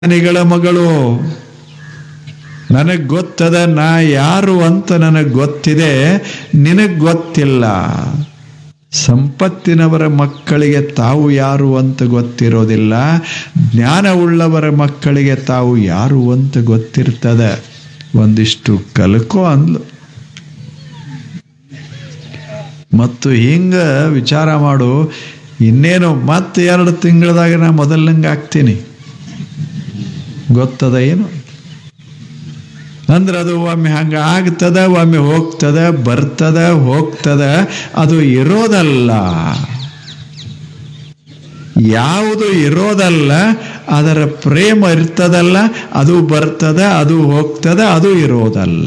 ಜ್ಞಾನಿಗಳ ಮಗಳು ನನಗೆ ಗೊತ್ತದ ನಾ ಯಾರು ಅಂತ ನನಗೆ ಗೊತ್ತಿದೆ ನಿನಗೆ ಗೊತ್ತಿಲ್ಲ ಸಂಪತ್ತಿನವರ ಮಕ್ಕಳಿಗೆ ತಾವು ಯಾರು ಅಂತ ಗೊತ್ತಿರೋದಿಲ್ಲ ಜ್ಞಾನವುಳ್ಳವರ ಮಕ್ಕಳಿಗೆ ತಾವು ಯಾರು ಅಂತ ಗೊತ್ತಿರ್ತದ ಒಂದಿಷ್ಟು ಕಲ್ಕೋ ಅಂದ್ಲು ಮತ್ತು ಹಿಂಗ ವಿಚಾರ ಮಾಡು ಇನ್ನೇನು ಮತ್ತೆ ಎರಡು ತಿಂಗಳದಾಗ ನಾ ಮೊದಲಂಗೆ ಆಗ್ತೀನಿ ಗೊತ್ತದ ಏನು ಅಂದ್ರೆ ಅದು ಒಮ್ಮೆ ಹಂಗ ಆಗ್ತದ ಒಮ್ಮೆ ಹೋಗ್ತದ ಬರ್ತದ ಹೋಗ್ತದ ಅದು ಇರೋದಲ್ಲ ಯಾವುದು ಇರೋದಲ್ಲ ಅದರ ಪ್ರೇಮ ಇರ್ತದಲ್ಲ ಅದು ಬರ್ತದ ಅದು ಹೋಗ್ತದ ಅದು ಇರೋದಲ್ಲ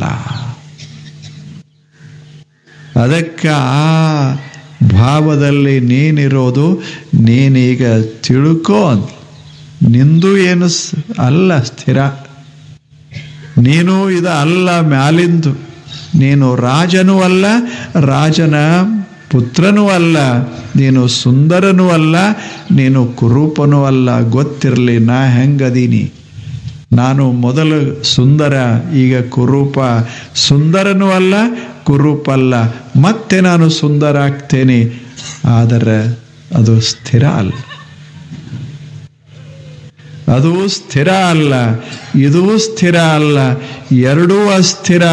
ಅದಕ್ಕೆ ಆ ಭಾವದಲ್ಲಿ ನೀನಿರೋದು ನೀನೀಗ ತಿಳ್ಕೋ ಅಂತ ನಿಂದು ಏನು ಸ್- ಅಲ್ಲ ಸ್ಥಿರ ನೀನು ಇದು ಅಲ್ಲ ಮ್ಯಾಲಿಂದು ನೀನು ರಾಜನೂ ಅಲ್ಲ ರಾಜನ ಪುತ್ರನೂ ಅಲ್ಲ ನೀನು ಸುಂದರನೂ ಅಲ್ಲ ನೀನು ಕುರೂಪನೂ ಅಲ್ಲ ಗೊತ್ತಿರಲಿ ನಾ ಹೆಂಗದೀನಿ ನಾನು ಮೊದಲು ಸುಂದರ ಈಗ ಕುರೂಪ ಸುಂದರನೂ ಅಲ್ಲ ಕುರೂಪ ಅಲ್ಲ ಮತ್ತೆ ನಾನು ಸುಂದರ ಆಗ್ತೇನೆ ಆದರೆ ಅದು ಸ್ಥಿರ ಅಲ್ಲ ಅದು ಸ್ಥಿರ ಅಲ್ಲ ಇದು ಸ್ಥಿರ ಅಲ್ಲ ಎರಡೂ ಅಸ್ಥಿರ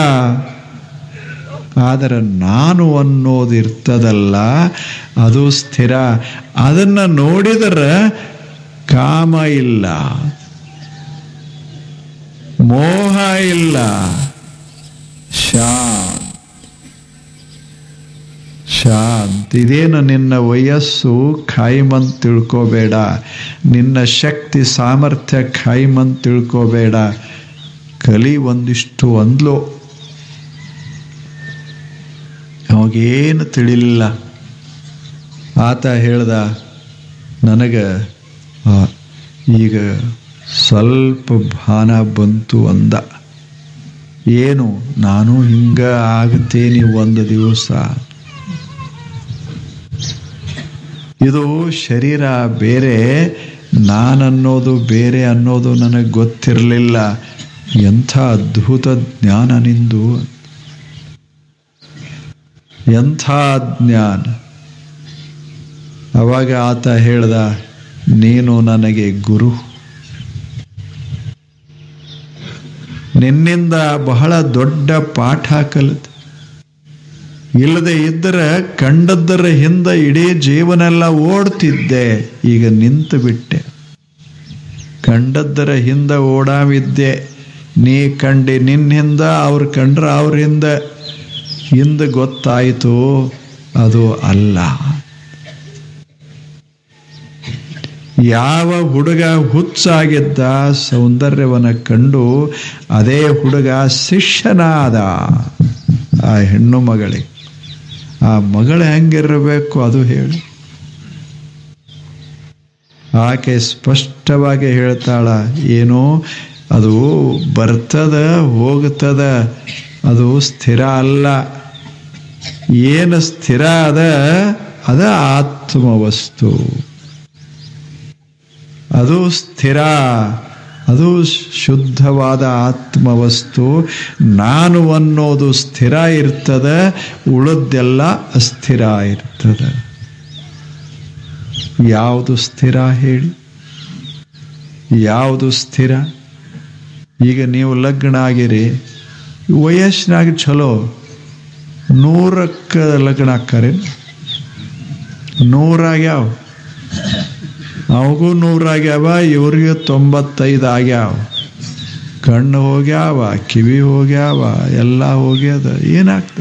ಆದರೆ ನಾನು ಅನ್ನೋದು ಇರ್ತದಲ್ಲ ಅದು ಸ್ಥಿರ ಅದನ್ನು ನೋಡಿದರೆ ಕಾಮ ಇಲ್ಲ ಮೋಹ ಇಲ್ಲ ಶಾಂತ್ ಶಾಂತ್ ಇದೇನು ನಿನ್ನ ವಯಸ್ಸು ಖಾಯಿಮಂತ್ ತಿಳ್ಕೋಬೇಡ ನಿನ್ನ ಶಕ್ತಿ ಸಾಮರ್ಥ್ಯ ಖಾಯಿಮಂತ್ ತಿಳ್ಕೋಬೇಡ ಕಲಿ ಒಂದಿಷ್ಟು ಅಂದ್ಲು ಅವಾಗೇನು ತಿಳಿಲಿಲ್ಲ ಆತ ಹೇಳ್ದ ನನಗೆ ಆ, ಈಗ ಸ್ವಲ್ಪ ಭಾನ ಬಂತು ಅಂದ ಏನು ನಾನು ಹಿಂಗ ಆಗ್ತೇನೆ ಒಂದು ದಿವಸ ಇದು ಶರೀರ ಬೇರೆ ನಾನನ್ನೋದು ಬೇರೆ ಅನ್ನೋದು ನನಗೆ ಗೊತ್ತಿರಲಿಲ್ಲ ಎಂಥ ಅದ್ಭುತ ಜ್ಞಾನ ನಿಂದು ಎಂಥ ಜ್ಞಾನ ಅವಾಗ ಆತ ಹೇಳ್ದ ನೀನು ನನಗೆ ಗುರು ನಿನ್ನಿಂದ ಬಹಳ ದೊಡ್ಡ ಪಾಠ ಕಲಿತು ಇಲ್ಲದೆ ಇದ್ದರೆ ಕಂಡದ್ದರ ಹಿಂದೆ ಇಡೀ ಜೀವನೆಲ್ಲ ಓಡ್ತಿದ್ದೆ ಈಗ ನಿಂತು ಬಿಟ್ಟೆ ಕಂಡದ್ದರ ಹಿಂದೆ ಓಡಾವಿದ್ದೆ ನೀ ಕಂಡಿ ನಿನ್ನ ಹಿಂದ ಅವ್ರು ಕಂಡ್ರ ಅವ್ರ ಹಿಂದೆ ಹಿಂದೆ ಗೊತ್ತಾಯಿತು ಅದು ಅಲ್ಲ ಯಾವ ಹುಡುಗ ಹುಚ್ಚಾಗಿದ್ದ ಸೌಂದರ್ಯವನ್ನ ಕಂಡು ಅದೇ ಹುಡುಗ ಶಿಷ್ಯನಾದ ಆ ಹೆಣ್ಣು ಮಗಳಿಗೆ ಆ ಮಗಳು ಹೆಂಗಿರಬೇಕು ಅದು ಹೇಳಿ ಆಕೆ ಸ್ಪಷ್ಟವಾಗಿ ಹೇಳ್ತಾಳ ಏನು ಅದು ಬರ್ತದ ಹೋಗ್ತದ ಅದು ಸ್ಥಿರ ಅಲ್ಲ ಏನು ಸ್ಥಿರ ಅದ ಅದ ಆತ್ಮವಸ್ತು ಅದು ಸ್ಥಿರ ಅದು ಶುದ್ಧವಾದ ಆತ್ಮವಸ್ತು ನಾನು ಅನ್ನೋದು ಸ್ಥಿರ ಇರ್ತದೆ ಉಳಿದೆಲ್ಲ ಅಸ್ಥಿರ ಇರ್ತದೆ ಯಾವುದು ಸ್ಥಿರ ಹೇಳಿ ಯಾವುದು ಸ್ಥಿರ ಈಗ ನೀವು ಲಗ್ನ ಆಗಿರಿ ವಯಸ್ಸಿನಾಗ ಚಲೋ ನೂರಕ್ಕೆ ಲಗ್ನ ಆಕ್ಕಾರೆ ನೂರಾಗ್ಯಾವ ಅವಗೂ ನೂರಾಗ್ಯಾವ ಇವ್ರಿಗೆ ತೊಂಬತ್ತೈದು ಆಗ್ಯಾವ ಕಣ್ಣು ಹೋಗ್ಯಾವ ಕಿವಿ ಹೋಗ್ಯಾವ ಎಲ್ಲ ಹೋಗ್ಯದ ಏನಾಗ್ತದೆ